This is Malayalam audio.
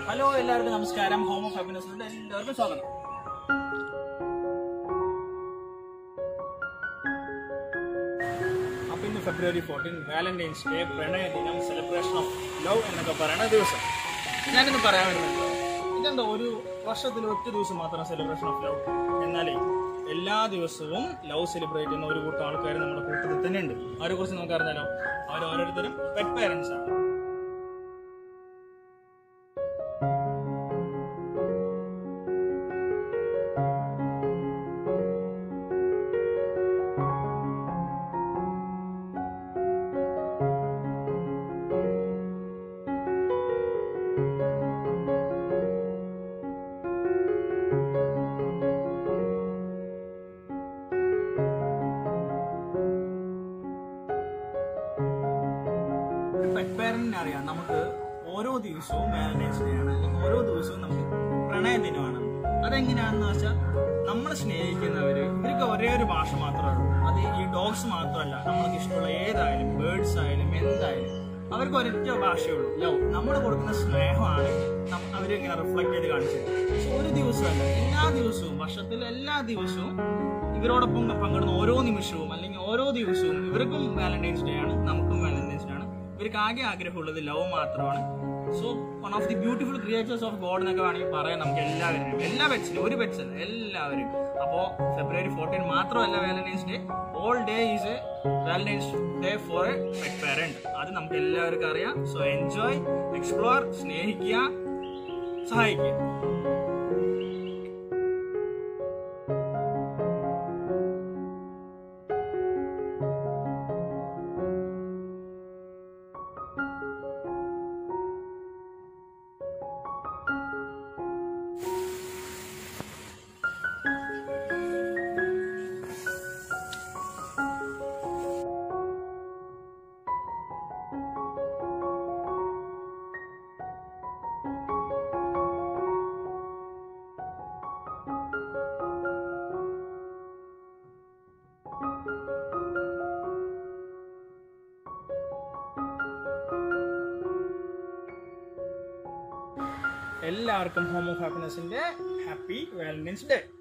ഹലോ എല്ലാവർക്കും നമസ്കാരം ഹോം ഓഫ് ഹാപ്പിനെസ്സിലൂടെ എല്ലാവർക്കും സ്വാഗതം അപ്പൊ ഇന്ന് ഫെബ്രുവരി ഫോർട്ടീൻ വാലന്റൈൻസ് ഡേ പ്രണയ ദിനം സെലിബ്രേഷൻ ഓഫ് ലവ് എന്നൊക്കെ പറയുന്ന ദിവസം ഞാനിന്ന് പറയാൻ വരുന്നത് ഇതെന്താ ഒരു വർഷത്തിൽ ഒറ്റ ദിവസം മാത്രം സെലിബ്രേഷൻ ഓഫ് ലവ് എന്നാലേ എല്ലാ ദിവസവും ലവ് സെലിബ്രേറ്റ് ചെയ്യുന്ന ഒരു കൂട്ടം ആൾക്കാർ നമ്മുടെ കൂട്ടത്തിൽ തന്നെ ഉണ്ട് അവരെ കുറിച്ച് നമുക്ക് അറിഞ്ഞാലോ അവർ ഓരോരുത്തരും പെറ്റ് പാരൻസ് ആണ് പെറ്റ് പാരന്റിനെ അറിയാം നമുക്ക് ഓരോ ദിവസവും വാലന്റൈൻസ് ഡേ ആണ് അല്ലെങ്കിൽ ഓരോ ദിവസവും നമുക്ക് പ്രണയ ദിനമാണ് അതെങ്ങനെയാണെന്ന് വെച്ചാൽ നമ്മൾ സ്നേഹിക്കുന്നവര് ഇവർക്ക് ഒരേ ഒരു ഭാഷ മാത്രമേ ഉള്ളൂ അത് ഈ ഡോഗ്സ് മാത്രമല്ല നമ്മൾക്ക് ഇഷ്ടമുള്ള ഏതായാലും ബേർഡ്സ് ആയാലും എന്തായാലും അവർക്ക് ഒരൊറ്റ ഭാഷയുള്ളൂ ലവ് നമ്മൾ കൊടുക്കുന്ന സ്നേഹമാണ് നം- അവരിങ്ങനെ റിഫ്ലക്ട് ചെയ്ത് കാണിച്ചത് പക്ഷെ ഒരു ദിവസമല്ല എല്ലാ ദിവസവും വർഷത്തിൽ എല്ലാ ദിവസവും ഇവരോടൊപ്പം പങ്കിടുന്ന ഓരോ നിമിഷവും അല്ലെങ്കിൽ ഓരോ ദിവസവും ഇവർക്കും വാലന്റൈൻസ് ഡേ ആണ് നമുക്കും വാലന്റൈൻസ് ഡേ ആണ് ഇവർക്ക് ആകെ ആഗ്രഹമുള്ളത് ലവ് മാത്രമാണ് so one of the beautiful creatures of God എന്നൊക്കെ വേണമെങ്കിൽ പറയാം നമുക്ക് എല്ലാവരും എല്ലാ പെറ്റ്സിനും ഒരു പെറ്റ്സ് അല്ല എല്ലാവരും അപ്പോൾ ഫെബ്രുവരി ഫോർട്ടീൻ മാത്രമല്ല Valentine's day all day is a Valentine's day for a pet parent അത് നമുക്ക് എല്ലാവർക്കും അറിയാം സോ എൻജോയ് എക്സ്പ്ലോർ സ്നേഹിക്കുക സഹായിക്കുക എല്ലാവർക്കും ഹോം ഓഫ് ഹാപ്പിനെസിന്റെ ഹാപ്പി വാലന്റൈൻസ് ഡേ